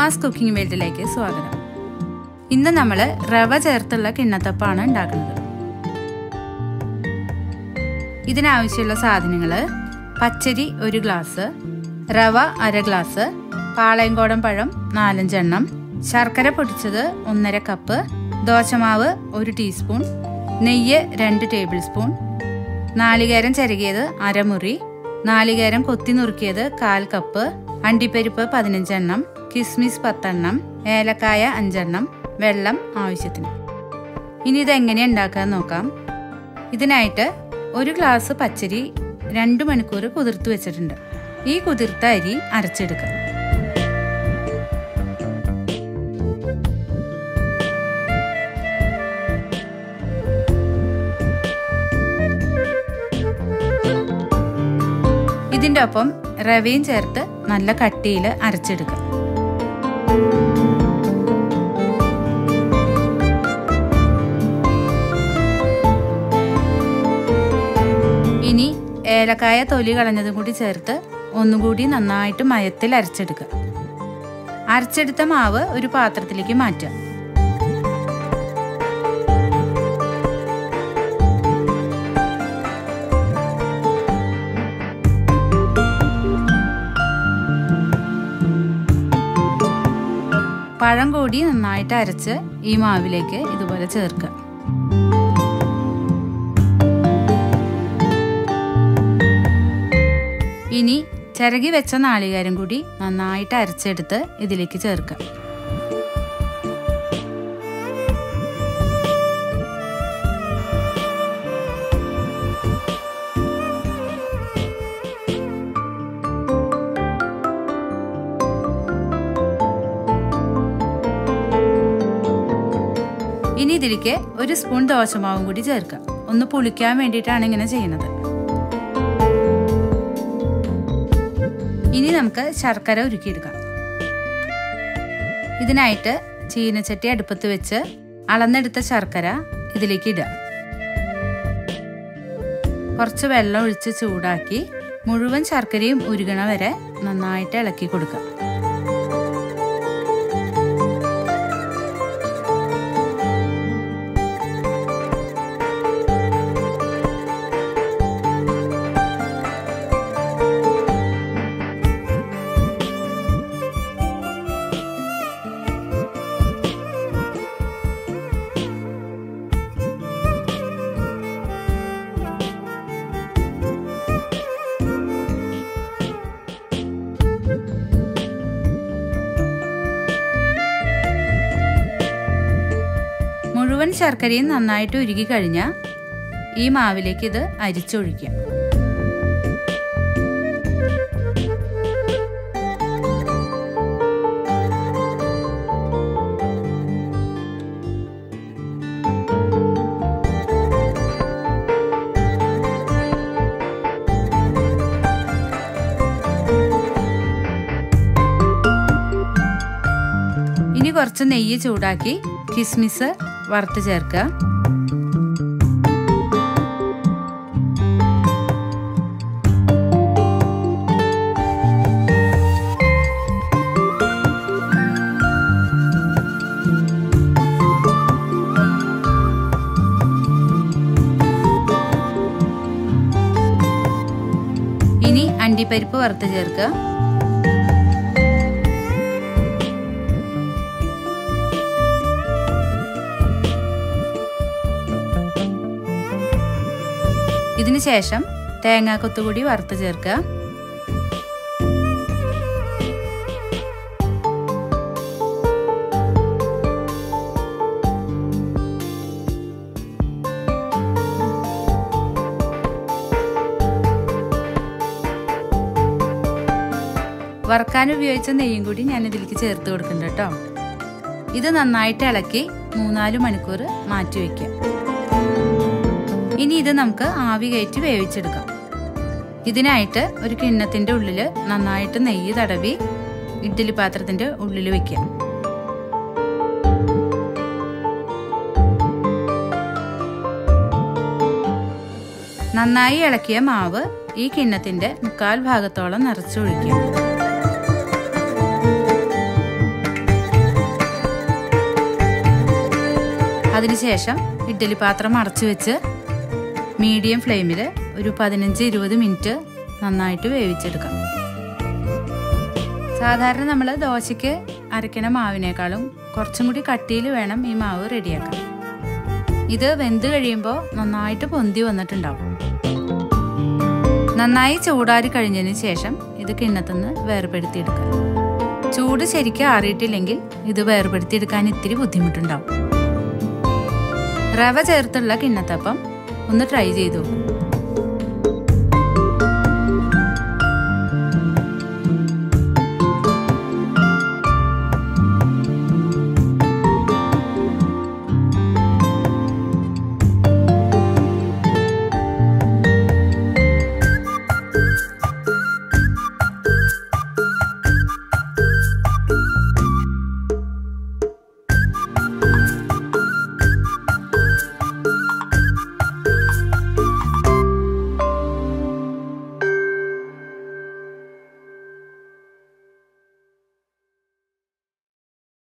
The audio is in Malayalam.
ഉമാസ് കുക്കിംഗ് വേൾഡിലേക്ക് സ്വാഗതം ഇന്ന് നമ്മൾ റവ ചേർത്തുള്ള കിണ്ണത്തപ്പാണ് ഉണ്ടാക്കുന്നത് ഇതിനാവശ്യമുള്ള സാധനങ്ങൾ പച്ചരി ഒരു ഗ്ലാസ് റവ അര ഗ്ലാസ് പാളയംകോടൻ പഴം നാലഞ്ചെണ്ണം ശർക്കര പൊടിച്ചത് ഒന്നര കപ്പ് ദോശമാവ് ഒരു ടീസ്പൂൺ നെയ്യ് രണ്ട് ടേബിൾ സ്പൂൺ നാളികേരം ചിരകിയത് അരമുറി നാളികേരം കൊത്തി നുറുക്കിയത് കാൽ കപ്പ് അണ്ടിപ്പരിപ്പ് പതിനഞ്ചെണ്ണം കിസ്മിസ് പത്തെണ്ണം ഏലക്കായ അഞ്ചെണ്ണം വെള്ളം ആവശ്യത്തിന് ഇനി ഇത് എങ്ങനെയാണ് ഉണ്ടാക്കാൻ നോക്കാം ഇതിനായിട്ട് ഒരു ഗ്ലാസ് പച്ചരി രണ്ട് മണിക്കൂർ കുതിർത്ത് വെച്ചിട്ടുണ്ട് ഈ കുതിർത്ത അരി അരച്ചെടുക്കാം ഇതിൻ്റെ ഒപ്പം റവയും ചേർത്ത് നല്ല കട്ടിയിൽ അരച്ചെടുക്കാം ഇനി ഏലക്കായ തൊലി കളഞ്ഞതും കൂടി ചേർത്ത് ഒന്നുകൂടി നന്നായിട്ട് മയത്തിൽ അരച്ചെടുക്കുക അരച്ചെടുത്ത മാവ് ഒരു പാത്രത്തിലേക്ക് മാറ്റുക പഴം കൂടി നന്നായിട്ട് അരച്ച് ഈ മാവിലേക്ക് ഇതുപോലെ ചേർക്കുക ഇനി ചിരകി വെച്ച നാളികേരം കൂടി നന്നായിട്ട് അരച്ചെടുത്ത് ഇതിലേക്ക് ചേർക്കുക ഇനി ഇതിലേക്ക് ഒരു സ്പൂൺ ദോശമാവും കൂടി ചേർക്കുക ഒന്ന് പുളിക്കാൻ വേണ്ടിയിട്ടാണ് ഇങ്ങനെ ചെയ്യുന്നത് ഇനി നമുക്ക് ശർക്കര ഉരുക്കിയെടുക്കാം ഇതിനായിട്ട് ചീനച്ചട്ടി അടുപ്പത്ത് വെച്ച് അളന്നെടുത്ത ശർക്കര ഇതിലേക്ക് ഇടുക കുറച്ച് വെള്ളം ഒഴിച്ച് ചൂടാക്കി മുഴുവൻ ശർക്കരയും ഉരുകണ വരെ നന്നായിട്ട് ഇളക്കി കൊടുക്കുക മുഴുവൻ ശർക്കരയും നന്നായിട്ട് ഉരുകി കഴിഞ്ഞാൽ ഈ മാവിലേക്ക് ഇത് അരിച്ചൊഴിക്കാം ഇനി കുറച്ച് നെയ്യ് ചൂടാക്കി കിസ്മിസ് വറുത്ത് ചേർക്കുക ഇനി അണ്ടിപ്പരിപ്പ് വറുത്ത് ചേർക്കുക ഇതിന് ശേഷം തേങ്ങാക്കൊത്തു കൂടി വറുത്ത് ചേർക്കുക വറുക്കാൻ ഉപയോഗിച്ച നെയ്യും കൂടി ഞാൻ ഇതിലേക്ക് ചേർത്ത് കൊടുക്കുന്നുണ്ട് കേട്ടോ ഇത് നന്നായിട്ട് ഇളക്കി മൂന്നാല് മണിക്കൂർ മാറ്റി വയ്ക്കാം ഇനി ഇത് നമുക്ക് ആവി കയറ്റി വേവിച്ചെടുക്കാം ഇതിനായിട്ട് ഒരു കിണ്ണത്തിന്റെ ഉള്ളിൽ നന്നായിട്ട് നെയ്യ് തടവി ഇഡ്ഡലി പാത്രത്തിന്റെ ഉള്ളിൽ വെക്കാം നന്നായി ഇളക്കിയ മാവ് ഈ കിണ്ണത്തിന്റെ മുക്കാൽ ഭാഗത്തോളം നിറച്ചൊഴിക്കാം അതിനുശേഷം ഇഡ്ഡലി പാത്രം അടച്ചു വെച്ച് മീഡിയം ഫ്ലെയിമിൽ ഒരു പതിനഞ്ച് ഇരുപത് മിനിറ്റ് നന്നായിട്ട് വേവിച്ചെടുക്കാം സാധാരണ നമ്മൾ ദോശയ്ക്ക് അരയ്ക്കണ മാവിനേക്കാളും കുറച്ചും കൂടി കട്ടിയിൽ വേണം ഈ മാവ് റെഡിയാക്കാൻ ഇത് വെന്ത് കഴിയുമ്പോൾ നന്നായിട്ട് പൊന്തി വന്നിട്ടുണ്ടാവും നന്നായി ചൂടാറി കഴിഞ്ഞതിന് ശേഷം ഇത് കിണ്ണത്തുനിന്ന് വേർപെടുത്തിയെടുക്കുക ചൂട് ശരിക്കും ആറിയിട്ടില്ലെങ്കിൽ ഇത് വേർപെടുത്തിയെടുക്കാൻ ഇത്തിരി ബുദ്ധിമുട്ടുണ്ടാവും റവ ചേർത്തുള്ള കിണ്ണത്തപ്പം ഒന്ന് ട്രൈ ചെയ്ത് നോക്കും